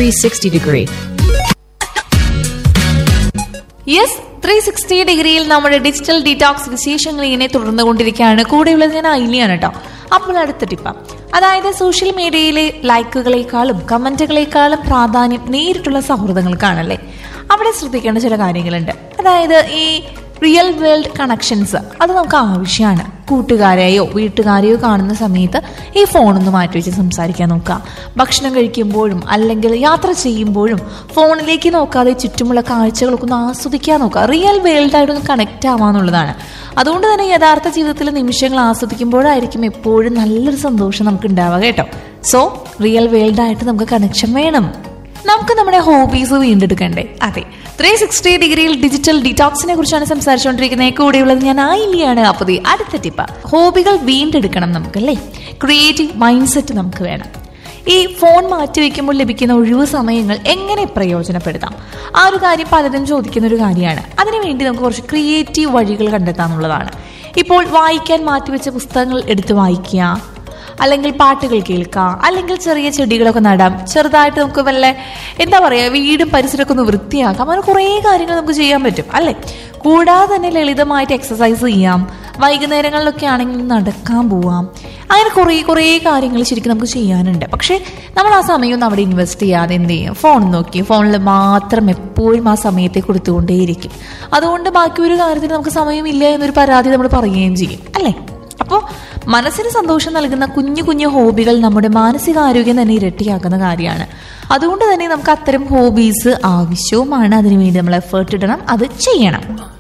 360 degree. Yes three sixty ഡിഗ്രിയിൽ നമ്മുടെ digital detox വിശേഷങ്ങൾ ഇങ്ങനെ തുടർന്നുകൊണ്ടിരിക്കുകയാണ് കൂടെയുള്ളത് ഞാൻ ഐലിയാണ് കേട്ടോ അപ്പോൾ അടുത്ത ടിപ്പ അതായത് സോഷ്യൽ മീഡിയയിലെ ലൈക്കുകളെക്കാളും കമന്റുകളെക്കാളും പ്രാധാന്യം നേരിട്ടുള്ള സൗഹൃദങ്ങൾക്കാണല്ലേ അവിടെ ശ്രദ്ധിക്കേണ്ട ചില കാര്യങ്ങളുണ്ട് അതായത് ഈ റിയൽ വേൾഡ് കണക്ഷൻസ് അത് നമുക്ക് ആവശ്യമാണ് കൂട്ടുകാരെയോ വീട്ടുകാരെയോ കാണുന്ന സമയത്ത് ഈ ഫോണൊന്ന് മാറ്റിവെച്ച് സംസാരിക്കാൻ നോക്കുക ഭക്ഷണം കഴിക്കുമ്പോഴും അല്ലെങ്കിൽ യാത്ര ചെയ്യുമ്പോഴും ഫോണിലേക്ക് നോക്കാതെ ചുറ്റുമുള്ള കാഴ്ചകളൊക്കെ ഒന്ന് ആസ്വദിക്കാൻ നോക്കുക റിയൽ വേൾഡായിട്ടൊന്ന് കണക്റ്റ് ആവാന്നുള്ളതാണ് അതുകൊണ്ട് തന്നെ യഥാർത്ഥ ജീവിതത്തിലെ നിമിഷങ്ങൾ ആസ്വദിക്കുമ്പോഴായിരിക്കും എപ്പോഴും നല്ലൊരു സന്തോഷം നമുക്ക് ഉണ്ടാവുക കേട്ടോ സോ റിയൽ വേൾഡായിട്ട് നമുക്ക് കണക്ഷൻ വേണം നമുക്ക് നമ്മുടെ ഹോബീസ് വീണ്ടെടുക്കണ്ടേ അതെ ത്രീ സിക്സ്റ്റി ഡിഗ്രിയിൽ ഡിജിറ്റൽ ഡിറ്റോക്സിനെ കുറിച്ചാണ് സംസാരിച്ചുകൊണ്ടിരിക്കുന്നത് കൂടെയുള്ളത് ഞാൻ ആയില്യാണ് അപ്പോൾ ദേ അടുത്ത ടിപ്പ് ഹോബികൾ വീണ്ടെടുക്കണം നമുക്കല്ലേ ക്രിയേറ്റീവ് മൈൻഡ് സെറ്റ് നമുക്ക് വേണം ഈ ഫോൺ മാറ്റി വയ്ക്കുമ്പോൾ ലഭിക്കുന്ന ഒഴിവു സമയങ്ങൾ എങ്ങനെ പ്രയോജനപ്പെടുത്താം ആ ഒരു കാര്യം പലരും ചോദിക്കുന്ന ഒരു കാര്യമാണ് അതിനുവേണ്ടി നമുക്ക് കുറച്ച് ക്രിയേറ്റീവ് വഴികൾ കണ്ടെത്താന്നുള്ളതാണ് ഇപ്പോൾ വായിക്കാൻ മാറ്റിവെച്ച പുസ്തകങ്ങൾ എടുത്ത് വായിക്കുക അല്ലെങ്കിൽ പാട്ടുകൾ കേൾക്കാം അല്ലെങ്കിൽ ചെറിയ ചെടികളൊക്കെ നടാം ചെറുതായിട്ട് നമുക്ക് വല്ല എന്താ പറയുക വീടും പരിസരമൊക്കെ ഒന്ന് വൃത്തിയാക്കാം അങ്ങനെ കുറേ കാര്യങ്ങൾ നമുക്ക് ചെയ്യാൻ പറ്റും അല്ലേ കൂടാതെ തന്നെ ലളിതമായിട്ട് എക്സസൈസ് ചെയ്യാം വൈകുന്നേരങ്ങളിലൊക്കെ ആണെങ്കിൽ നടക്കാൻ പോവാം അങ്ങനെ കുറേ കുറേ കാര്യങ്ങൾ ശരിക്കും നമുക്ക് ചെയ്യാനുണ്ട് പക്ഷേ നമ്മൾ ആ സമയമൊന്നും അവിടെ ഇൻവെസ്റ്റ് ചെയ്യാതെ എന്ത് ചെയ്യും ഫോൺ നോക്കി ഫോണിൽ മാത്രം എപ്പോഴും ആ സമയത്തെ കൊടുത്തുകൊണ്ടേയിരിക്കും അതുകൊണ്ട് ബാക്കി ഒരു കാര്യത്തിന് നമുക്ക് സമയമില്ല എന്നൊരു പരാതി നമ്മൾ പറയുകയും ചെയ്യും അല്ലേ അപ്പോൾ മനസ്സിന് സന്തോഷം നൽകുന്ന കുഞ്ഞു കുഞ്ഞു ഹോബികൾ നമ്മുടെ മാനസികാരോഗ്യം തന്നെ ഇരട്ടിയാക്കുന്ന കാര്യമാണ് അതുകൊണ്ട് തന്നെ നമുക്ക് അത്തരം ഹോബീസ് ആവശ്യവുമാണ് അതിനുവേണ്ടി നമ്മൾ എഫേർട്ട് ഇടണം അത് ചെയ്യണം